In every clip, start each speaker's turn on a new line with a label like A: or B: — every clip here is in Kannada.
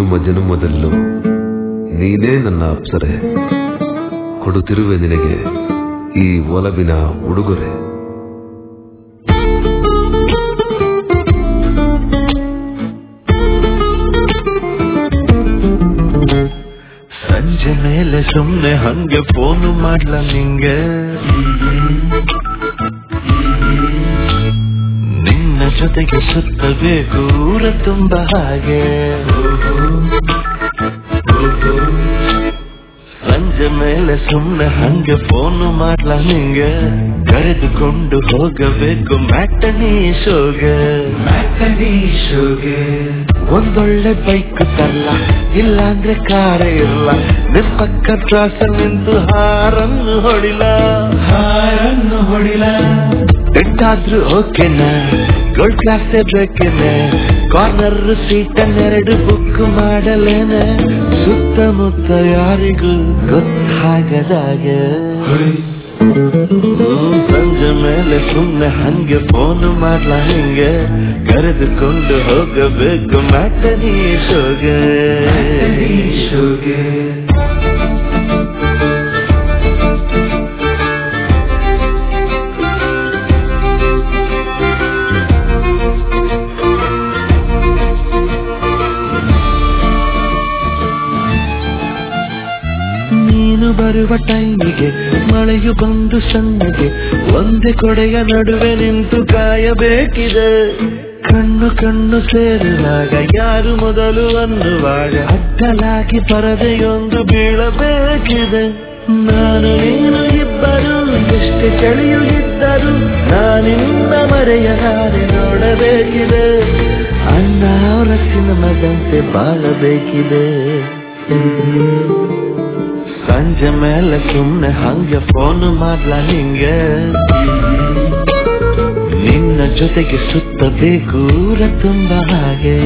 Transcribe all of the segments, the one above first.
A: ಜನುಮ ಜನುಮದಲ್ಲೂ ನೀನೇ ನನ್ನ ಅಪ್ಸರೆ ಕೊಡುತ್ತಿರುವೆ ನಿನಗೆ ಈ ಒಲವಿನ ಉಡುಗೊರೆ
B: ಸಂಜೆ ಮೇಲೆ ಸುಮ್ನೆ ಹಂಗೆ ಫೋನ್ ಮಾಡ್ಲ ನಿಂಗೆ ನಿನ್ನ ಜೊತೆಗೆ ಸುತ್ತಬೇಕು ಊರ ತುಂಬ ಹಾಗೆ ಸಂಜೆ ಮೇಲೆ ಸುಮ್ನೆ ಹಂಗೆ ಫೋನ್ ಮಾಡ್ಲ ನಿಂಗೆ ಕರೆದುಕೊಂಡು ಹೋಗಬೇಕು ಮ್ಯಾಟನಿ ಶೋಗೆ ಮ್ಯಾಟನಿ ಶೋಗೆ ಒಂದೊಳ್ಳೆ ಬೈಕ್ ತರಲ್ಲ ಇಲ್ಲಾಂದ್ರೆ ಕಾರ ಇಲ್ಲ ನಿಮ್ ಪಕ್ಕ ತ್ರಾಸ ನಿಂತು ಹಾರನ್ನು ಹೊಡಿಲ ಹಾರನ್ನು ಹೊಡಿಲ ಎಟ್ಟಾದ್ರೂ ಓಕೆನ ಗೋಲ್ಡ್ ಕ್ಲಾಸ್ ಬೇಕೇನೆ ಕಾರ್ನರ್ ಸೀಟನ್ನೆರಡು ಬುಕ್ ಮಾಡಲೇನೆ ಸುತ್ತಮುತ್ತ ಯಾರಿಗೂ ಗೊತ್ತಾಗದಾಗೆ ಹ್ಮ್, ಸಂಜೆ ಮೇಲೆ ಸುಮ್ನೆ ಹಂಗೆ ಫೋನ್ ಮಾಡ್ಲ ಹಿಂಗೆ ಕರೆದುಕೊಂಡು ಹೋಗಬೇಕು ಮ್ಯಾಟನಿ ಶೋಗೆ ಶೋಗೆ ನೀನು ಬರುವ ಟೈಮಿಗೆ ಮಳೆಯು ಬಂದು ಸಣ್ಣಗೆ ಒಂದೇ ಕೊಡೆಯ ನಡುವೆ ನಿಂತು ಕಾಯಬೇಕಿದೆ ಕಣ್ಣು ಕಣ್ಣು ಸೇರುವಾಗ ಯಾರು ಮೊದಲು ಅನ್ನುವಾಗ ಅಡ್ಡಲಾಗಿ ಪರದೆಯೊಂದು ಬೀಳಬೇಕಿದೆ ನಾನು ನೀನು ಇಬ್ಬರು ಎಷ್ಟೇ ಚಳಿಯು ಇದ್ದರು ನಾನಿನ್ನ ಮರೆಯಲಾರೆ ನೋಡಬೇಕಿದೆ ಅಣ್ಣ ಅವರ ಸಿನಿಮಾದಂತೆ ಬಾಳಬೇಕಿದೆ ಸಂಜೆ ಮೇಲೆ ಸುಮ್ನೆ ಹಂಗೆ ಫೋನ್ ಮಾಡ್ಲ ನಿಂಗೆ ನಿನ್ನ ಜೊತೆಗೆ ಸುತ್ತಬೇಕು ಊರ ತುಂಬ ಹಾಗೆ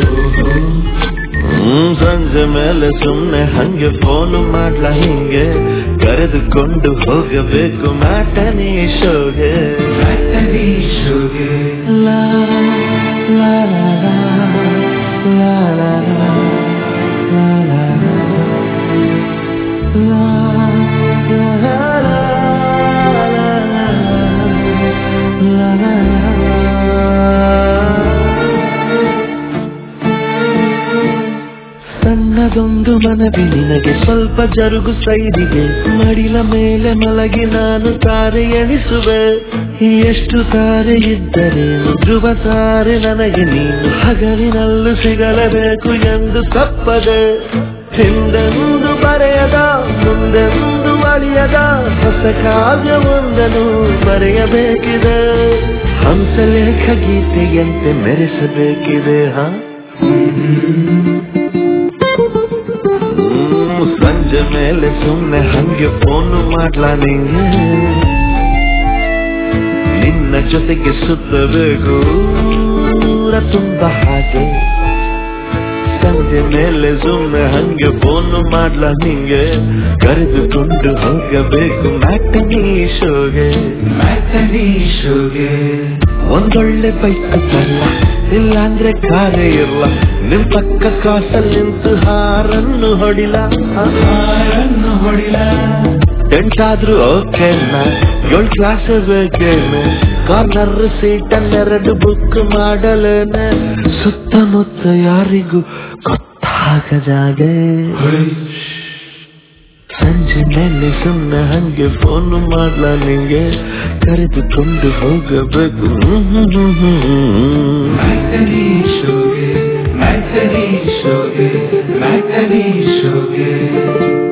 B: ಹ್ಮ್, ಸಂಜೆ ಮೇಲೆ ಸುಮ್ನೆ ಹಂಗೆ ಫೋನ್ ಮಾಡ್ಲ ಹಿಂಗೆ ಕರೆದುಕೊಂಡು ಹೋಗಬೇಕು ಮ್ಯಾಟನಿ ಶೋಗೆ ಮ್ಯಾಟನಿ ಶೋಗೆ ಲಾ ಲಾ ಲಾ ಲಾ ಲಾ ಲಾ ಲಾ ಲಾ ಸಣ್ಣದೊಂದು ಮನವಿ ನಿನಗೆ ಸ್ವಲ್ಪ ಜರುಗು ಸೈದಿಗೆ ಮಡಿಲ ಮೇಲೆ ಮಲಗಿ ನಾನು ತಾರೆ ಎಣಿಸುವೆ ಎಷ್ಟು ತಾರೆ ಇದ್ದರೇನು ಧ್ರುವ ತಾರೆ ನನಗೆ ನೀನು ಹಗಲಿನಲ್ಲೂ ಸಿಗಲೇಬೇಕು ಎಂದು ತಪ್ಪದೆ ಹಿಂದೆಂದು ಬರೆಯದ ಮುಂದೆಂದು ಅಳಿಯದ ಹೊಸ ಕಾವ್ಯವೊಂದನ್ನು ಬರೆಯಬೇಕಿದೆ ಹಂಸಲೇಖ ಗೀತೆಯಂತೆ ಮೆರೆಸಬೇಕಿದೆ ಹಾ ಹ್ಮ್, ಸಂಜೆ ಮೇಲೆ ಸುಮ್ನೆ ಹಂಗೆ ಫೋನ್ ಮಾಡ್ಲ ನಿಂಗೆ ನಿನ್ನ ಜೊತೆಗೆ ಸುತ್ತಬೇಕು ಊರ ತುಂಬ ಹಾಗೆ ಸಂಜೆ ಮೇಲೆ ಸುಮ್ನೆ ಹಂಗೆ ಫೋನ್ ಮಾಡ್ಲ ನಿಂಗೆ ಕರೆದುಕೊಂಡು ಹೋಗಬೇಕು ಮ್ಯಾಟನಿ ಶೋಗೆ ಮ್ಯಾಟನಿ ಶೋಗೆ ಒಂದೊಳ್ಳೆ ಬೈಕ್ ತರಲ್ಲ ಇಲ್ಲಾಂದ್ರೆ ಕಾರೇ ಇರಲ್ಲ ನಿಮ್ ಪಕ್ಕ ಕಾಸಲ್ಲಿ ನಿಂತು ಹಾರನ್ನು ಹೊಡಿಲ ಹಾರನ್ನು ಹೊಡಿಲ ಎಂಟಾದ್ರೂ ಓಕೆನ ಏಳ್ ಕ್ಲಾಸ್ ಬೇಕೇನೆ ಕಾರ್ನರ್ ಸೀಟನ್ನೆರಡು ಬುಕ್ ಮಾಡಲೇನೆ ಸುತ್ತಮುತ್ತ ಯಾರಿಗೂ ಗೊತ್ತಾಗದಾಗೆ ಸಂಜೆ ಮೇಲೆ ಸುಮ್ಮನೆ ಹಂಗೆ ಫೋನ್ ಮಾಡ್ಲ ನಿಂಗೆ ಕರೆದುಕೊಂಡು ಹೋಗಬೇಕು ಮ್ಯಾಟನಿ ಶೋಗೆ ಮ್ಯಾಟನಿ ಶೋಗೆ ಮ್ಯಾಟನಿ ಶೋಗೆ